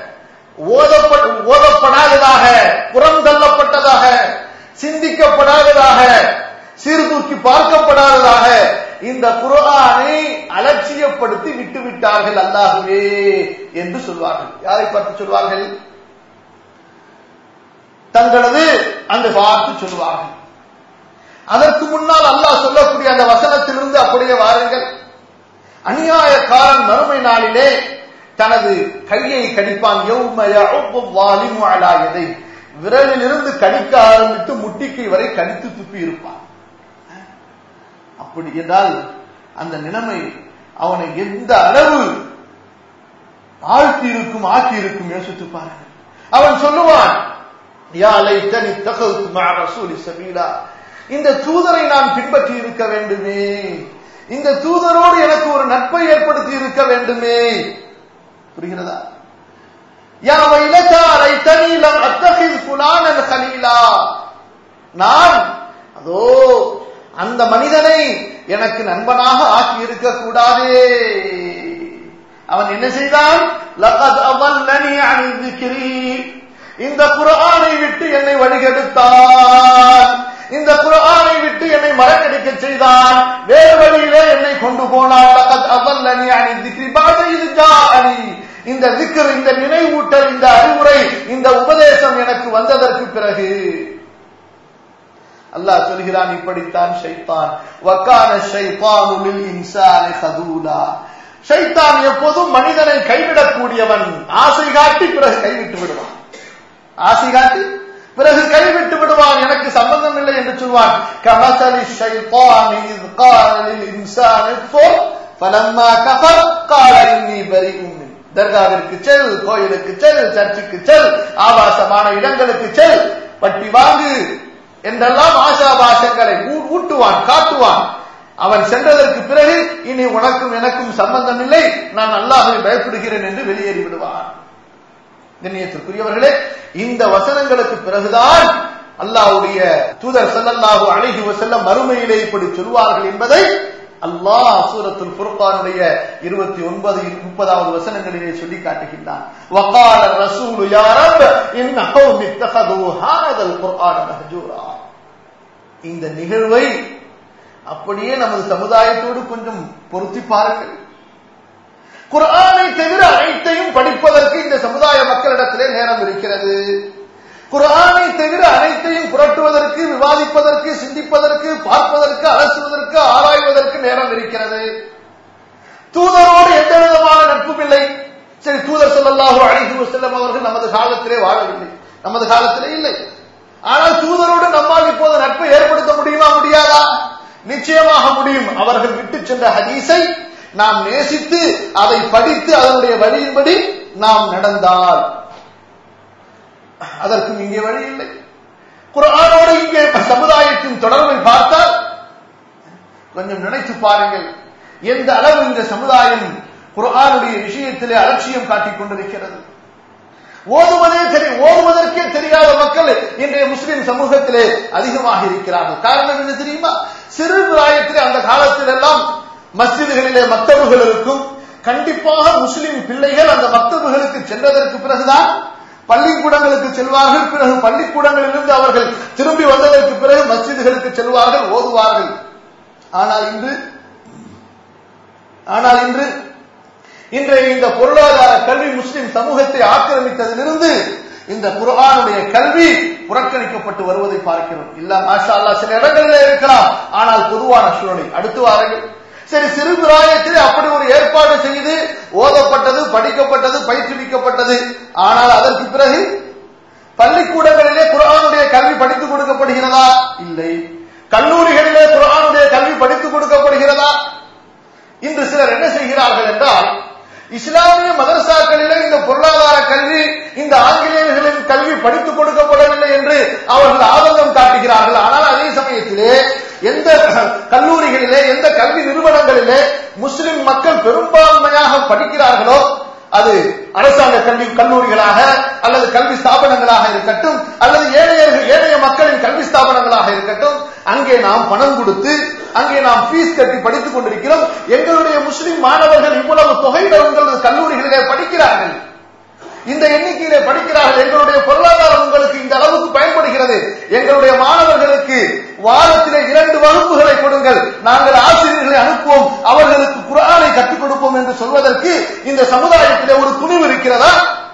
ஓதப்படாததாக புறம் தள்ளப்பட்டதாக சிந்திக்கப்படாததாக சீர்தூக்கி பார்க்கப்படாததாக இந்த குரானை அலட்சியப்படுத்தி விட்டு விட்டார்கள் அல்லாகவே என்று சொல்வார்கள் யாரை பார்த்து சொல்வார்கள் தங்களது அந்த பார்த்து சொல்வார்கள் அதற்கு முன்னால் அல்லாஹ் சொல்லக்கூடிய அந்த வசனத்திலிருந்து அப்படியே வாருங்கள் அநியாயக்காரன் மறுமை நாளிலே தனது கையை கடிப்பான் எதை விரலில் இருந்து கடிக்க ஆரம்பித்து முட்டிக்கை வரை கடித்து துப்பி இருப்பான் அப்படி என்றால் அந்த நிலைமை அவனை எந்த அளவு ஆழ்த்தி இருக்கும் ஆக்கி இருக்கும் யோசித்து பாருங்கள் அவன் சொல்லுவான் யாலை தனி தகவல் சபீலா இந்த தூதரை நான் பின்பற்றி இருக்க வேண்டுமே இந்த தூதரோடு எனக்கு ஒரு நட்பை ஏற்படுத்தி இருக்க வேண்டுமே புரிகிறதா யா வைலதாரை தனீலம் அத்தகில் புலானன் கலீலா நான் அதோ அந்த மனிதனை எனக்கு நண்பனாக ஆக்கி இருக்க கூடாதே அவன் என்ன செய்தான் லகத் அவல்லனி அனி திக்ரி இந்த குர்ஆனை விட்டு என்னை வழிகெடுத்தான் இந்த குர்ஆனை விட்டு என்னை மறக்கடிக்க செய்தான் வேறு வழியிலே என்னை கொண்டு போனான் லகத் அவல்லனி அனி திக்ரி பாத இது ஜாஅனி இந்த திக்ர் இந்த நினைவூட்டல் இந்த அறிவுரை இந்த உபதேசம் எனக்கு வந்ததற்கு பிறகு அல்லாஹ் சொல்கிறான் இப்படித்தான் ஷைத்தான் வக்கான ஷைத்தானு லில் இன்சானி ஹதூலா ஷைத்தான் எப்போதும் மனிதனை கைவிடக்கூடியவன் ஆசை காட்டி பிறகு கைவிட்டு விடுவான் ஆசை காட்டி பிறகு கைவிட்டு விடுவான் எனக்கு சம்பந்தம் இல்லை என்று சொல்வான் கமசலி ஷைத்தான் இஸ் قال للانسان اكفر فلما كفر قال اني بريء منك தர்காவிற்கு செல் கோயிலுக்கு செல் சர்ச்சுக்கு செல் ஆபாசமான இடங்களுக்கு செல் பட்டி வாங்கு என்றெல்லாம் ஆசாபாசங்களை ஊட்டுவான் காட்டுவான் அவன் சென்றதற்கு பிறகு இனி உனக்கும் எனக்கும் சம்பந்தம் இல்லை நான் அல்லாஹை பயப்படுகிறேன் என்று வெளியேறி விடுவான் கண்ணியத்திற்குரியவர்களே இந்த வசனங்களுக்கு பிறகுதான் அல்லாஹ்வுடைய தூதர் ஸல்லல்லாஹு அலைஹி வஸல்லம் மறுமையிலே இப்படி சொல்வார்கள் என்பதை அல்லாஹ் சூரத்துல் ஃபுர்கானுடைய 29 30வது வசனங்களிலே சொல்லி காட்டுகின்றான் வகால ரசூல் யா ரப் இன்ன கௌமி இத்தகது ஹாதல் குர்ஆன மஹஜூரா இந்த நிகழ்வை அப்படியே நமது சமுதாயத்தோடு கொஞ்சம் பொருத்தி பாருங்கள் குர்ஆனை தவிர அனைத்தையும் படிப்பதற்கு இந்த சமுதாய மக்களிடத்திலே நேரம் இருக்கிறது குர்ஆனை தவிர அனைத்தையும் புரட்டுவதற்கு விவாதிப்பதற்கு சிந்திப்பதற்கு பார்ப்பதற்கு அலசுவதற்கு ஆராய்வதற்கு நேரம் இருக்கிறது தூதரோடு எந்த விதமான நட்பும் இல்லை சரி தூதர் சொல்லல்லாஹு அழைத்து வசல்லம் அவர்கள் நமது காலத்திலே வாழவில்லை நமது காலத்திலே இல்லை ஆனால் தூதரோடு நம்மால் இப்போது நட்பை ஏற்படுத்த முடியுமா முடியாதா நிச்சயமாக முடியும் அவர்கள் விட்டு சென்ற ஹதீஸை நாம் நேசித்து அதை படித்து அதனுடைய வழியின்படி நாம் நடந்தால் அதற்கும் இங்கே வழி இல்லை குரானோடு இங்கே சமுதாயத்தின் தொடர்பை பார்த்தால் கொஞ்சம் நினைத்து பாருங்கள் எந்த அளவு இந்த சமுதாயம் குரானுடைய விஷயத்திலே அலட்சியம் காட்டிக் கொண்டிருக்கிறது ஓதுவதே தெரி ஓதுவதற்கே தெரியாத மக்கள் இன்றைய முஸ்லிம் சமூகத்திலே அதிகமாக இருக்கிறார்கள் காரணம் என்ன தெரியுமா சிறு பிராயத்திலே அந்த காலத்தில் எல்லாம் மஸ்ஜிதுகளிலே மக்தபுகள் இருக்கும் கண்டிப்பாக முஸ்லிம் பிள்ளைகள் அந்த மக்தபுகளுக்கு சென்றதற்கு பிறகுதான் பள்ளிக்கூடங்களுக்கு செல்வார்கள் பிறகு பள்ளிக்கூடங்களிலிருந்து அவர்கள் திரும்பி வந்ததற்கு பிறகு மஸ்ஜிதுகளுக்கு செல்வார்கள் ஓதுவார்கள் ஆனால் இன்று ஆனால் இன்று இன்றைய இந்த பொருளாதார கல்வி முஸ்லிம் சமூகத்தை ஆக்கிரமித்ததிலிருந்து இந்த குர்ஆனுடைய கல்வி புறக்கணிக்கப்பட்டு வருவதை பார்க்கிறோம் இல்ல மாஷா அல்லா சில இடங்களிலே இருக்கலாம் ஆனால் பொதுவான சூழலை அடுத்து வாருங்கள் சரி சிறு பிராயத்தில் அப்படி ஒரு ஏற்பாடு செய்து ஓதப்பட்டது படிக்கப்பட்டது பயிற்றுவிக்கப்பட்டது ஆனால் அதற்கு பிறகு பள்ளிக்கூடங்களிலே குரானுடைய கல்வி படித்துக் கொடுக்கப்படுகிறதா இல்லை கல்லூரிகளிலே குரானுடைய கல்வி படித்துக் கொடுக்கப்படுகிறதா இன்று சிலர் என்ன செய்கிறார்கள் என்றால் இஸ்லாமிய மதரசாக்களிலே இந்த பொருளாதார கல்வி இந்த ஆங்கிலேயர்களின் கல்வி படித்துக் கொடுக்கப்படவில்லை என்று அவர்கள் ஆதங்கம் காட்டுகிறார்கள் ஆனால் அதே சமயத்திலே எந்த கல்லூரிகளிலே எந்த கல்வி நிறுவனங்களிலே முஸ்லிம் மக்கள் பெரும்பான்மையாக படிக்கிறார்களோ அது அரசாங்க கல்வி கல்லூரிகளாக அல்லது கல்வி ஸ்தாபனங்களாக இருக்கட்டும் அல்லது ஏழையர்கள் ஏழைய மக்களின் கல்வி ஸ்தாபனங்களாக இருக்கட்டும் அங்கே நாம் பணம் கொடுத்து அங்கே நாம் ஃபீஸ் கட்டி படித்துக் கொண்டிருக்கிறோம் எங்களுடைய முஸ்லிம் மாணவர்கள் இவ்வளவு தொகையில உங்களது கல்லூரிகளிலே படிக்கிறார்கள் இந்த எண்ணிக்கையிலே படிக்கிறார்கள் எங்களுடைய பொருளாதாரம் உங்களுக்கு இந்த அளவுக்கு பயன்படுகிறது எங்களுடைய மாணவர்களுக்கு வாரத்திலே இரண்டு வகுப்புகளை கொடுங்கள் நாங்கள் ஆசிரியர்களை அனுப்புவோம் அவர்களுக்கு குரானை கற்றுக் கொடுப்போம் என்று சொல்வதற்கு இந்த சமுதாயத்திலே ஒரு துணிவு இருக்கிறதா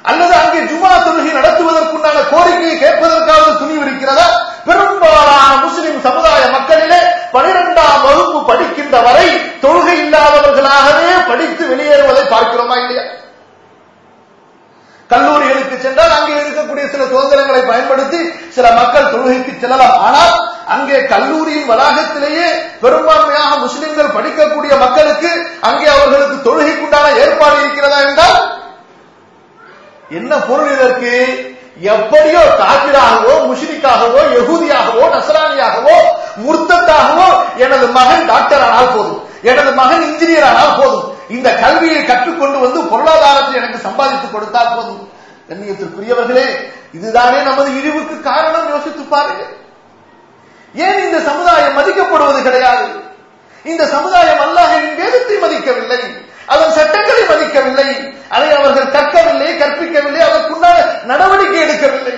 அல்லது அங்கே ஜுமா தொழுகை நடத்துவதற்குண்டான கோரிக்கையை கேட்பதற்காவது துணிவு இருக்கிறதா பெரும்பாலான முஸ்லிம் சமுதாய மக்களிலே பனிரெண்டாம் வகுப்பு படிக்கின்ற வரை தொழுகை இல்லாதவர்களாகவே படித்து வெளியேறுவதை பார்க்கிறோமா இல்லையா கல்லூரிகளுக்கு சென்றால் அங்கே இருக்கக்கூடிய சில சுதந்திரங்களை பயன்படுத்தி சில மக்கள் தொழுகைக்கு செல்லலாம் ஆனால் அங்கே கல்லூரியின் வளாகத்திலேயே பெரும்பான்மையாக முஸ்லிம்கள் படிக்கக்கூடிய மக்களுக்கு அங்கே அவர்களுக்கு தொழுகைக்குண்டான ஏற்பாடு இருக்கிறதா என்றால் என்ன பொருள் இதற்கு எப்படியோ காபிராகவோ முஷ்ரிக்காகவோ யகூதியாகவோ நசரானியாகவோ முர்த்தத்தாகவோ எனது மகன் டாக்டர் ஆனால் போதும் எனது மகன் இன்ஜினியர் ஆனால் போதும் இந்த கல்வியை கற்றுக்கொண்டு வந்து பொருளாதாரத்தை எனக்கு சம்பாதித்து கொடுத்தால் போதும் கண்ணியத்திற்குரியவர்களே இதுதானே நமது இழிவுக்கு காரணம் யோசித்து பாருங்கள் ஏன் இந்த சமுதாயம் மதிக்கப்படுவது கிடையாது இந்த சமுதாயம் அல்லாஹின் வேதத்தை மதிக்கவில்லை அதன் சட்டங்களை மதிக்கவில்லை அதை அவர்கள் கற்கவில்லை கற்பிக்கவில்லை அதற்குண்டான நடவடிக்கை எடுக்கவில்லை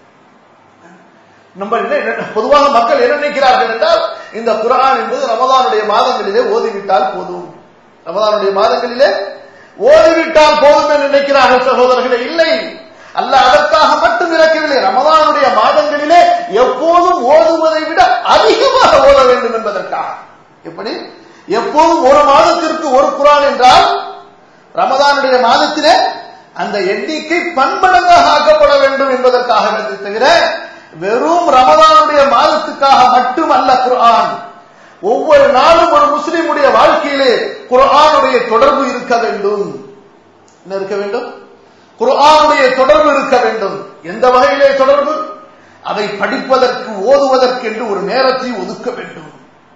நம்ம என்ன பொதுவாக மக்கள் என்ன நினைக்கிறார்கள் என்றால் இந்த குரான் என்பது ரமதானுடைய மாதங்களிலே ஓதிவிட்டால் போதும் ரமதானுடைய மாதங்களிலே ஓதிவிட்டால் போதும் என்று நினைக்கிறார்கள் சகோதரர்களே இல்லை அல்ல அதற்காக மட்டும் இறக்கவில்லை ரமதானுடைய மாதங்களிலே எப்போதும் ஓதுவதை விட அதிகமாக ஓத வேண்டும் என்பதற்காக எப்படி எப்போதும் ஒரு மாதத்திற்கு ஒரு குரான் என்றால் ரமதானுடைய மாதத்திலே அந்த எண்ணிக்கை பன்மடங்காக ஆக்கப்பட வேண்டும் என்பதற்காக தவிர வெறும் ரமதானுடைய மாதத்துக்காக மட்டுமல்ல குர்ஆன் ஒவ்வொரு நாளும் ஒரு முஸ்லிமுடைய வாழ்க்கையிலே குர்ஆனுடைய தொடர்பு இருக்க வேண்டும் என்ன இருக்க வேண்டும் குர்ஆனுடைய தொடர்பு இருக்க வேண்டும் எந்த வகையிலே தொடர்பு அதை படிப்பதற்கு ஓதுவதற்கு என்று ஒரு நேரத்தை ஒதுக்க வேண்டும்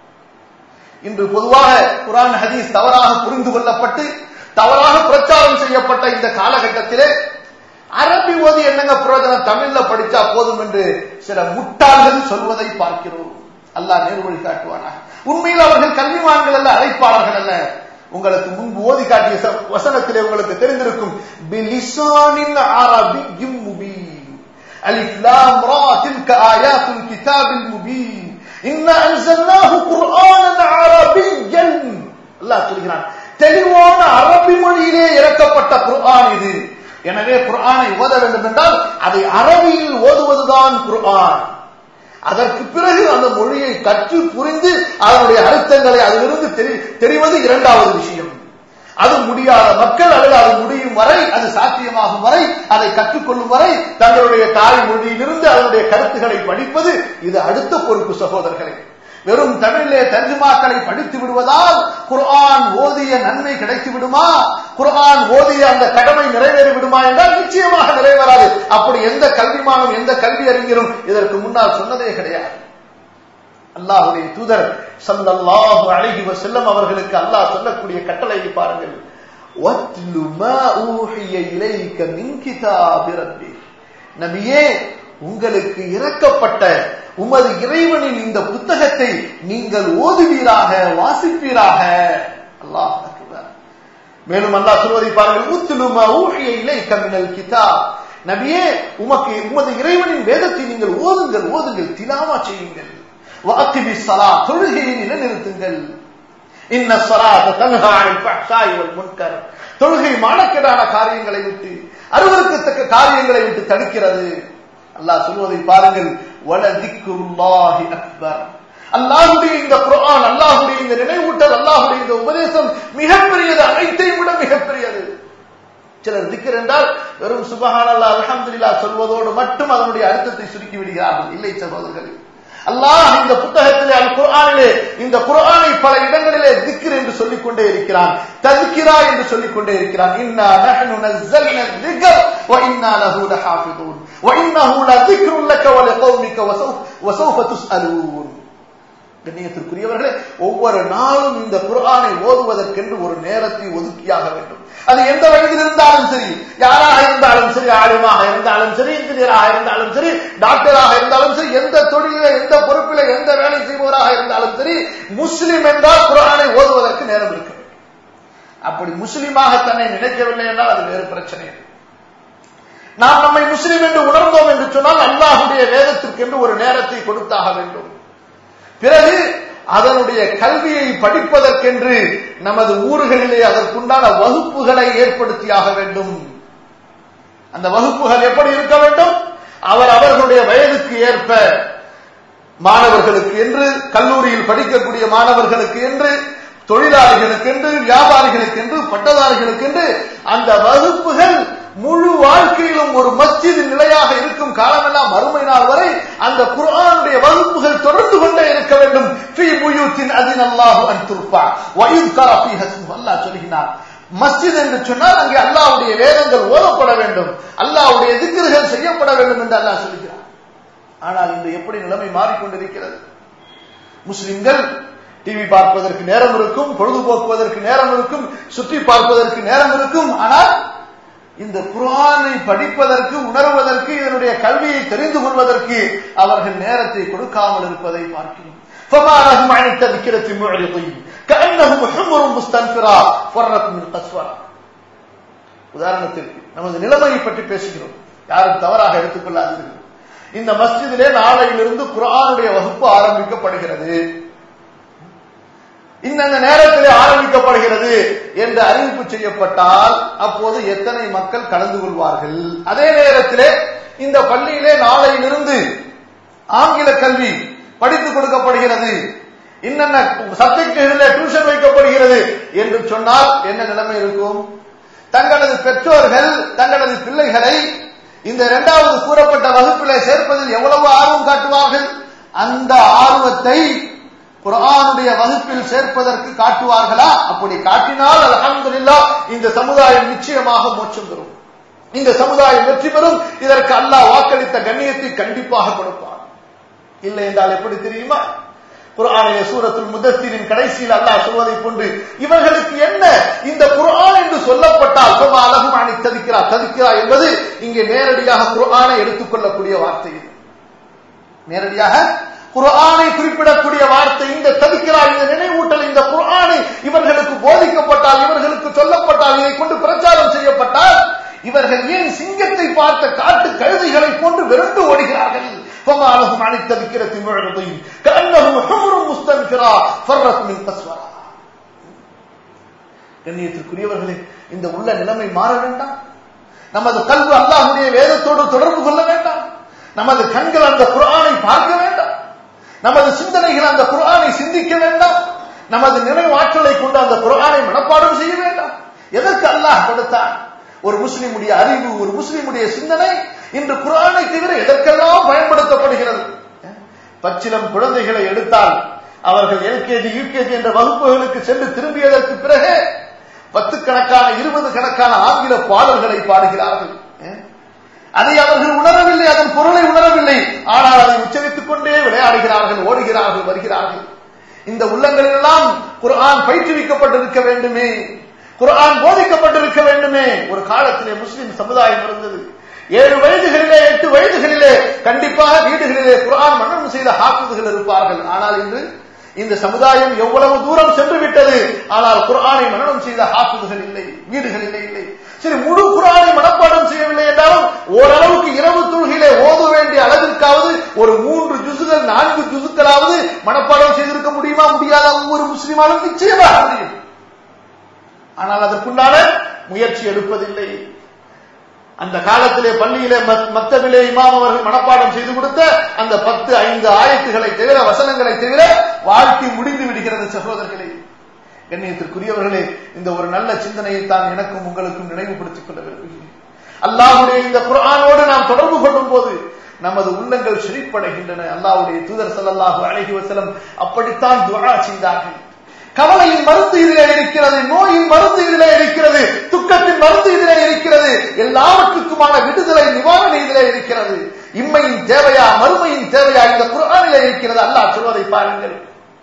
இன்று பொதுவாக குரான் ஹதீஸ் தவறாக புரிந்து கொள்ளப்பட்டு தவறாக பிரச்சாரம் செய்யப்பட்ட இந்த காலகட்டத்திலே அரபி ஓதி என்னங்க பிரயோஜனம் தமிழ்ல படிச்சா போதும் என்று சில முட்டாள்கள் சொல்வதை பார்க்கிறோம் அல்லாஹ் நேர்வழி காட்டுவானா உண்மையில் அவர்கள் கல்விமான்கள் அல்ல அழைப்பாளர்கள் அல்ல உங்களுக்கு முன்பு ஓதி காட்டிய வசனத்திலே உங்களுக்கு தெரிந்திருக்கும் பிலிசானின் அரபியும் முபீன் அலிஃப் லாம் ரா தில்க ஆயாத்துல் கிதாபில் முபீன் இன்ன அன்சல்னாஹு குர்ஆனன் அரபியன் அல்லாஹ் சொல்கிறான் தெளிவான அரபி மொழியிலே இறக்கப்பட்ட குர்ஆன் இது எனவே குர்ஆனை ஓத வேண்டும் என்றால் அதை அரபியில் ஓதுவதுதான் குர்ஆன் அதற்கு பிறகு அந்த மொழியை கற்று புரிந்து அதனுடைய அர்த்தங்களை அதிலிருந்து தெரிவது இரண்டாவது விஷயம் அது முடியாத மக்கள் அல்லது அது முடியும் வரை அது சாத்தியமாகும் வரை அதை கற்றுக்கொள்ளும் வரை தங்களுடைய தாய் மொழியிலிருந்து அதனுடைய கருத்துக்களை படிப்பது இது அடுத்த பொறுப்பு சகோதரர்களே வெறும் தமிழிலே தர்ஜுமாக்களை படித்து விடுவதால் குர்ஆன் ஓதிய நன்மை கிடைத்து விடுமா குர்ஆன் ஓதிய அந்த கடமை நிறைவேறி விடுமா என்றால் நிச்சயமாக நிறைவேறாது அப்படி எந்த கல்விமானும் எந்த கல்வி அறிஞரும் இதற்கு முன்னால் சொன்னதே கிடையாது அல்லாஹுடைய தூதர் சல்லல்லாஹு அலைஹி வஸல்லம் அவர்களுக்கு அல்லாஹ் சொல்லக்கூடிய கட்டளையை பாருங்கள் வத்லு மா ஊஹிய இலைக மின் கிதாபி ரப்பி நபியே உங்களுக்கு இறக்கப்பட்ட உமது இறைவனின் இந்த புத்தகத்தை நீங்கள் ஓதுவீராக வாசிப்பீராக அல்லாஹ் மேலும் அல்லாஹ் சொல்வதை பாருங்கள் உத்துலுமா ஊழிய இலை கமினல் கிதா நபியே உமக்கு உமது இறைவனின் வேதத்தை நீங்கள் ஓதுங்கள் ஓதுங்கள் திலாவா செய்யுங்கள் வாக்கிபி சலா தொழுகையை நிலைநிறுத்துங்கள் இன்ன சலாத தன்ஹா அனில் ஃபஹ்ஷாய் வல் முன்கர் தொழுகை மானக்கேடான காரியங்களை விட்டு அருவருக்கத்தக்க காரியங்களை விட்டு தடுக்கிறது அல்லாஹ் சொல்வதை பாருங்கள் வல திக்ருல்லாஹி அக்பர் அல்லாஹுடைய இந்த குர்ஆன் அல்லாஹுடைய இந்த நினைவூட்டல் அல்லாஹுடைய இந்த உபதேசம் மிகப்பெரியது அனைத்தையும் விட மிகப்பெரியது சிலர் திக்கர் என்றால் வெறும் சுபஹானல்லா அல்ஹம்துலில்லாஹ் சொல்வதோடு மட்டும் அதனுடைய அர்த்தத்தை சுருக்கி விடுகிறார்கள் இல்லை சகோதரர்களே அல்லாஹ் இந்த புத்தகத்திலே அல் குர்ஆனிலே இந்த குர்ஆனை பல இடங்களிலே திக்ர் என்று சொல்லிக் கொண்டே இருக்கிறான் தذكرா என்று சொல்லிக் கொண்டே இருக்கிறான் இன்னா நஹ்னு நஸல்னா الذِّكْرَ وَإِنَّا لَهُ لَحَافِظُونَ وَإِنَّهُ لَذِكْرٌ لَكَ وَلِقَوْمِكَ وَسَوْفَ تُسْأَلُونَ கண்ணியத்திற்குரியவர்களே ஒவ்வொரு நாளும் இந்த குர்ஆனை ஓதுவதற்கென்று ஒரு நேரத்தை ஒதுக்கியாக வேண்டும் அது எந்த வயதில் இருந்தாலும் சரி யாராக இருந்தாலும் சரி ஆலிமாக இருந்தாலும் சரி இன்ஜினியராக இருந்தாலும் சரி டாக்டராக இருந்தாலும் சரி எந்த தொழில எந்த பொறுப்பில எந்த வேலை செய்பவராக இருந்தாலும் சரி முஸ்லிம் என்றால் குர்ஆனை ஓதுவதற்கு நேரம் இருக்கு அப்படி முஸ்லிமாக தன்னை நினைக்கவில்லை என்றால் அது வேறு பிரச்சனை நாம் நம்மை முஸ்லிம் என்று உணர்ந்தோம் என்று சொன்னால் அல்லாஹுடைய வேதத்திற்கு என்று ஒரு நேரத்தை கொடுத்தாக வேண்டும் பிறகு அதனுடைய கல்வியை படிப்பதற்கென்று நமது ஊர்களிலே அதற்குண்டான வகுப்புகளை ஏற்படுத்தியாக வேண்டும் அந்த வகுப்புகள் எப்படி இருக்க வேண்டும் அவர் அவர்களுடைய வயதுக்கு ஏற்ப மாணவர்களுக்கு என்று கல்லூரியில் படிக்கக்கூடிய மாணவர்களுக்கு என்று தொழிலாளிகளுக்கு என்று வியாபாரிகளுக்கு என்று பட்டதாரிகளுக்கு என்று அந்த வகுப்புகள் முழு வாழ்க்கையிலும் ஒரு மஸ்ஜித் நிலையாக இருக்கும் காலமெல்லாம் மறுமை நாள் வரை அந்த குர்ஆனுடைய வகுப்புகள் தொடர்ந்து கொண்டே இருக்க வேண்டும் ஃபீ புயூத்தின் அதினல்லாஹு அன் துர்ஃபா வ யுذ்கர ஃபீஹா இஸ்முஹு அல்லாஹ் சொல்கிறார் மஸ்ஜித் என்று சொன்னால் அங்கே அல்லாஹ்வுடைய வேதங்கள் ஓதப்பட வேண்டும் அல்லாஹ்வுடைய திக்ருகள் செய்யப்பட வேண்டும் என்று அல்லாஹ் சொல்கிறார் ஆனால் இன்று எப்படி நிலைமை மாறிக்கொண்டிருக்கிறது முஸ்லிம்கள் டிவி பார்ப்பதற்கு நேரம் இருக்கும் பொழுதுபோக்குவதற்கு நேரம் இருக்கும் சுற்றி பார்ப்பதற்கு நேரம் இருக்கும் ஆனால் இந்த குர்ஆனை படிப்பதற்கு உணர்வதற்கு இதனுடைய கல்வியை தெரிந்து கொள்வதற்கு அவர்கள் நேரத்தை கொடுக்காமல் இருப்பதை பார்க்கிறோம் فما لهم عن التذكرة معرضين كأنهم حمر مستنفرة فرت من قسورة உதாரணத்திற்கு நமது நிலைமையை பற்றி பேசுகிறோம் யாரும் தவறாக எடுத்துக்கொள்ளாதீர்கள் இந்த மஸ்ஜிதிலே நாளையிலிருந்து குர்ஆனுடைய வகுப்பு ஆரம்பிக்கப்படுகிறது இந்த நேரத்திலே ஆரம்பிக்கப்படுகிறது என்று அறிவிப்பு செய்யப்பட்டால் அப்போது எத்தனை மக்கள் கலந்து கொள்வார்கள் அதே நேரத்திலே இந்த பள்ளியிலே நாளையிலிருந்து ஆங்கில கல்வி படித்துக் கொடுக்கப்படுகிறது இன்னென்ன சப்ஜெக்டுகளிலே டியூஷன் வைக்கப்படுகிறது என்று சொன்னால் என்ன நிலைமை இருக்கும் தங்களது பெற்றோர்கள் தங்களது பிள்ளைகளை இந்த இரண்டாவது கூறப்பட்ட வகுப்பிலே சேர்ப்பதில் எவ்வளவு ஆர்வம் காட்டுவார்கள் அந்த ஆர்வத்தை குரானுடைய வகுப்பில் சேர்ப்பதற்கு காட்டுவார்களா அப்படி காட்டினால் அலமதுல்லா இந்த சமுதாயம் நிச்சயமாக மோட்சம் பெறும் இந்த சமுதாயம் வெற்றி பெறும் இதற்கு அல்லாஹ் வாக்களித்த கண்ணியத்தை கண்டிப்பாக கொடுப்பார் இல்லை என்றால் எப்படி தெரியுமா குரானிய சூரத்துல் முதத்திரின் கடைசியில் அல்லாஹ் சொல்வதை கொண்டு இவர்களுக்கு என்ன இந்த குர்ஆன் என்று சொல்லப்பட்டால் அழகும் அணி ததிக்கிறா ததிக்கிறா என்பது இங்கே நேரடியாக குர்ஆனை எடுத்துக்கொள்ளக்கூடிய வார்த்தை நேரடியாக குர்ஆனை குறிப்பிடக்கூடிய வார்த்தை இந்த ததிக்கிறா இந்த நினைவூட்டல் இந்த குர்ஆனை இவர்களுக்கு போதிக்கப்பட்டால் இவர்களுக்கு சொல்லப்பட்டால் இதை கொண்டு பிரச்சாரம் செய்யப்பட்டால் இவர்கள் ஏன் சிங்கத்தை பார்த்த காட்டு கழுதைகளை போன்று வெறுண்டு ஓடுகிறார்கள் فما لهم عن التذكرة معرضين كأنهم حمر مستنفرة فرت من قسورة கண்ணியத்திற்குரியவர்களே இந்த உள்ள நிலைமை மாற வேண்டாம் நமது கல்வி அல்லாஹுடைய வேதத்தோடு தொடர்பு கொள்ள வேண்டாம் நமது கண்கள் அந்த குரானை பார்க்க வேண்டாம் நமது சிந்தனைகள் அந்த குரானை சிந்திக்க வேண்டாம் நமது நினைவாற்றலை கொண்டு அந்த குரானை மனப்பாடம் செய்ய வேண்டாம் எதற்கு அல்லாஹ் கொடுத்தான் ஒரு முஸ்லிமுடைய அறிவு ஒரு முஸ்லிமுடைய சிந்தனை இன்று குரானை தவிர எதற்கெல்லாம் பயன்படுத்தப்படுகிறது பச்சிலம் குழந்தைகளை எடுத்தால் அவர்கள் எல்கேஜி யூகேஜி என்ற வகுப்புகளுக்கு சென்று திரும்பியதற்கு பிறகு பத்து கணக்கான இருபது கணக்கான ஆங்கில பாடல்களை பாடுகிறார்கள் அதை அவர்கள் உணரவில்லை அதன் பொருளை உணரவில்லை ஆனால் அதை உச்சரித்துக் கொண்டே விளையாடுகிறார்கள் ஓடுகிறார்கள் வருகிறார்கள் இந்த உள்ளங்களிலெல்லாம் குர்ஆன் பயிற்றுவிக்கப்பட்டிருக்க வேண்டுமே குர்ஆன் போதிக்கப்பட்டிருக்க வேண்டுமே ஒரு காலத்திலே முஸ்லிம் சமுதாயம் இருந்தது ஏழு வயதுகளிலே எட்டு வயதுகளிலே கண்டிப்பாக வீடுகளிலே குர்ஆன் மன்னனம் செய்த ஹாஃபிதுகள் இருப்பார்கள் ஆனால் இன்று இந்த சமுதாயம் எவ்வளவு தூரம் சென்று விட்டது ஆனால் குர்ஆனை மனனம் செய்த ஹாஃபிதுகள் இல்லை வீடுகளிலே இல்லை சரி முழு குரானை மனப்பாடம் செய்யவில்லை என்றாலும் ஓரளவுக்கு இரவு தொழுகையிலே ஓத வேண்டிய அளவிற்காவது ஒரு மூன்று ஜுசுகள் நான்கு ஜுசுக்களாவது மனப்பாடம் செய்திருக்க முடியுமா முடியாத ஒவ்வொரு முஸ்லிமாலும் நிச்சயமாக முடியும் ஆனால் அதற்குண்டான முயற்சி எடுப்பதில்லை அந்த காலத்திலே பள்ளியிலே மத்தவிலே இமாம் அவர்கள் மனப்பாடம் செய்து கொடுத்த அந்த பத்து ஐந்து ஆயத்துகளை தவிர வசனங்களை தவிர வாழ்க்கை முடிந்து விடுகிறது சகோதரர்களே கண்ணியத்திற்குரியவர்களே இந்த ஒரு நல்ல சிந்தனையை தான் எனக்கும் உங்களுக்கும் நினைவுபடுத்திக் கொள்ள விரும்புகிறேன் அல்லாஹுடைய இந்த குரானோடு நாம் தொடர்பு கொள்ளும் போது நமது உள்ளங்கள் சிரிப்படைகின்றன அல்லாஹுடைய தூதர் சல்லாஹூ அழகி வசலம் அப்படித்தான் துவா செய்தார்கள் கவலையின் மருந்து இதிலே இருக்கிறது நோயின் மருந்து இதிலே இருக்கிறது துக்கத்தின் மருந்து இதிலே இருக்கிறது எல்லாவற்றுக்குமான விடுதலை நிவாரண இதிலே இருக்கிறது இம்மையின் தேவையா மறுமையின் தேவையா இந்த குரானிலே இருக்கிறது அல்லாஹ் சொல்வதை பாருங்கள்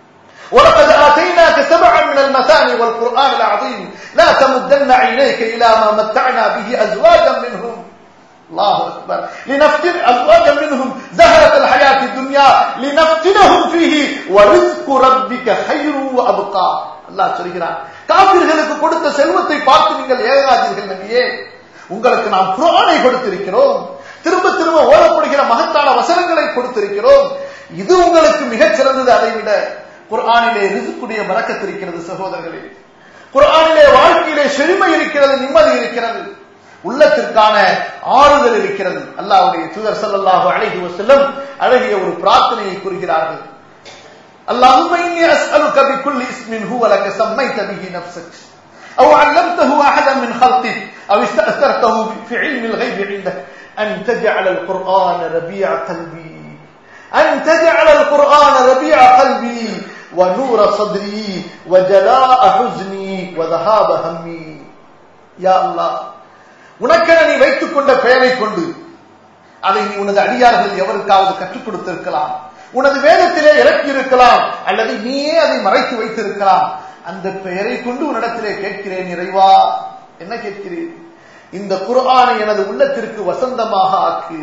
ولقد آتيناك سبعا من المثاني والقرآن العظيم لا تمدن عينيك إلى ما متعنا به أزواجا منهم الله أكبر لنفتن أزواجا منهم زهرة الحياة الدنيا لنفتنهم فيه ورزق ربك خير وأبقى அல்லாஹ் சொல்கிறார் காபிர்களுக்கு கொடுத்த செல்வத்தை பார்த்து நீங்கள் ஏகாதீர்கள் நபியே உங்களுக்கு நாம் குரானை கொடுத்திருக்கிறோம் திரும்ப திரும்ப ஓடப்படுகிற மகத்தான வசனங்களை கொடுத்திருக்கிறோம் இது உங்களுக்கு மிகச் சிறந்தது அதை விட குர்ஆனிலே ரிசுக்குடைய பறக்கத்து இருக்கிறது சகோதரர்களே குர்ஆனிலே வாழ்க்கையிலே செழுமை இருக்கிறது நிம்மதி இருக்கிறது உள்ளத்திற்கான ஆறுதல் இருக்கிறது அல்லாஹ்வுடைய தூதர் ஸல்லல்லாஹு அலைஹி வஸல்லம் அழகிய ஒரு பிரார்த்தனையை கூறுகிறார்கள் اللهم إني أسألك بكل اسم هو لك سميت به نفسك أو علمته أحدا من خلقك أو استأثرته في علم الغيب عندك أن تجعل القرآن ربيع قلبي أن تجعل القرآن ربيع قلبي ونور صدري وجلاء حزني وذهاب همي يا الله உனக்கென நீ வைத்துக் கொண்ட பெயரை கொண்டு அதை நீ உனது அடியார்கள் எவருக்காவது கற்றுக் கொடுத்திருக்கலாம் உனது வேதத்திலே இறக்கி இருக்கலாம் அல்லது நீயே அதை மறைத்து வைத்திருக்கலாம் அந்த பெயரை கொண்டு உன்னிடத்திலே கேட்கிறேன் இறைவா என்ன கேட்கிறேன் இந்த குர்ஆனை எனது உள்ளத்திற்கு வசந்தமாக ஆக்கு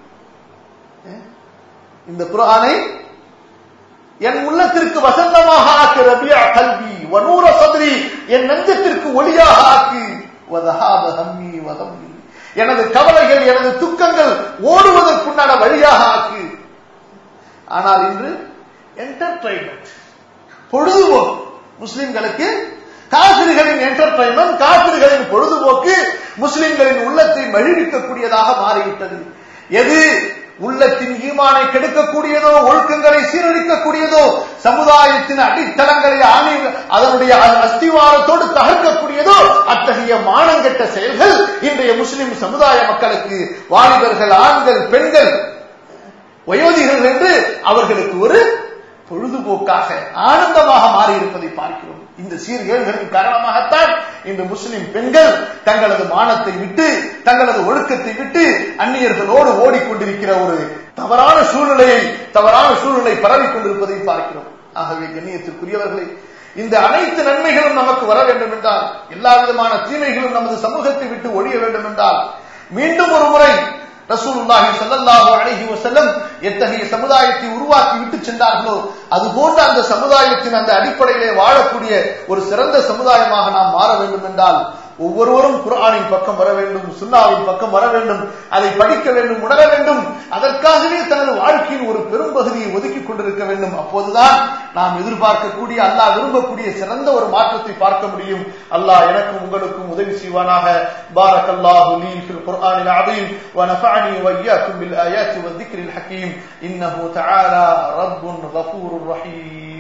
இந்த குர்ஆனை என் உள்ளத்திற்கு வசந்தமாக ஆக்கு ரபியா கல்வி வனூர சதுரி என் நெஞ்சத்திற்கு ஒளியாக ஆக்கு வதஹாப ஹம்மி வதம்மி எனது கவலைகள் எனது துக்கங்கள் ஓடுவதற்குண்டான வழியாக ஆக்கு ஆனால் இன்று என்டர்டைன்மெண்ட் பொழுதுபோக்கு முஸ்லிம்களுக்கு காபிர்களின் என்டர்டைன்மெண்ட் காபிர்களின் பொழுதுபோக்கு முஸ்லிம்களின் உள்ளத்தை மகிழ்விக்கக்கூடியதாக மாறிவிட்டது எது உள்ளத்தின் ஈமானை கெடுக்கக்கூடியதோ ஒழுக்கங்களை சீரழிக்கக்கூடியதோ சமுதாயத்தின் அடித்தளங்களை ஆணி அதனுடைய அஸ்திவாரத்தோடு தகர்க்கக்கூடியதோ அத்தகைய மானங்கெட்ட செயல்கள் இன்றைய முஸ்லிம் சமுதாய மக்களுக்கு வாலிபர்கள் ஆண்கள் பெண்கள் வயோதிகர்கள் என்று அவர்களுக்கு ஒரு பொழுதுபோக்காக ஆனந்தமாக மாறி இருப்பதை பார்க்கிறோம் இந்த சீர்கேடுகளின் காரணமாகத்தான் இந்த முஸ்லிம் பெண்கள் தங்களது மானத்தை விட்டு தங்களது ஒழுக்கத்தை விட்டு அந்நியர்களோடு ஓடிக்கொண்டிருக்கிற ஒரு தவறான சூழ்நிலையை தவறான சூழ்நிலை பரவி கொண்டிருப்பதை பார்க்கிறோம் ஆகவே கண்ணியத்திற்குரியவர்களை இந்த அனைத்து நன்மைகளும் நமக்கு வர வேண்டும் என்றால் எல்லா விதமான தீமைகளும் நமது சமூகத்தை விட்டு ஒழிய வேண்டும் என்றால் மீண்டும் ஒரு முறை ரசூலுல்லாஹி ஸல்லல்லாஹு அலைஹி வஸல்லம் எத்தகைய சமுதாயத்தை உருவாக்கி விட்டு சென்றார்களோ அதுபோன்ற அந்த சமுதாயத்தின் அந்த அடிப்படையிலே வாழக்கூடிய ஒரு சிறந்த சமுதாயமாக நாம் மாற வேண்டும் என்றால் ஒவ்வொருவரும் குர்ஆனின் பக்கம் வர வேண்டும் சுன்னாவின் பக்கம் வர வேண்டும் அதை படிக்க வேண்டும் உணர வேண்டும் அதற்காகவே தனது வாழ்க்கையின் ஒரு பெரும் பகுதியை ஒதுக்கி கொண்டிருக்க வேண்டும் அப்போதுதான் நாம் எதிர்பார்க்கக்கூடிய அல்லாஹ் விரும்பக்கூடிய சிறந்த ஒரு மாற்றத்தை பார்க்க முடியும் அல்லாஹ் எனக்கும் உங்களுக்கும் உதவி செய்வானாக பாரக் அல்லாஹு லீ ஃபில் குர்ஆனில் அதீம் ونفعني وإياكم بالآيات والذكر الحكيم إنه تعالى رب غفور رحيم